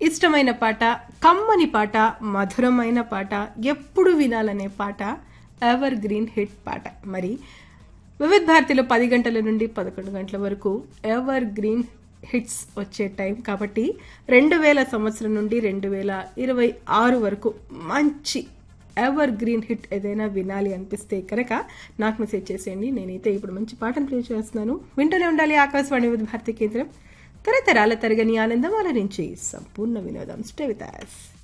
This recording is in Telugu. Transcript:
ఇష్టమైన పాట కమ్మని పాట మధురమైన పాట ఎప్పుడు వినాలనే పాట ఎవర్ గ్రీన్ హిట్ పాట మరి వివిధ్ భారతిలో పది గంటల నుండి పదకొండు గంటల వరకు ఎవర్ గ్రీన్ హిట్స్ వచ్చే టైం కాబట్టి రెండు వేల సంవత్సరం నుండి రెండు వేల ఇరవై ఆరు వరకు మంచి ఎవర్ గ్రీన్ హిట్ ఏదైనా వినాలి అనిపిస్తే కనుక నాకు మెసేజ్ చేసేయండి నేనైతే ఇప్పుడు మంచి పాటను ప్లే చేస్తున్నాను వింటూనే ఉండాలి ఆకాశవాణి వివిధ భారతి కేంద్రం తరతరాల తరగని ఆనందం అలరించి సంపూర్ణ వినోదం స్టే విత్ us.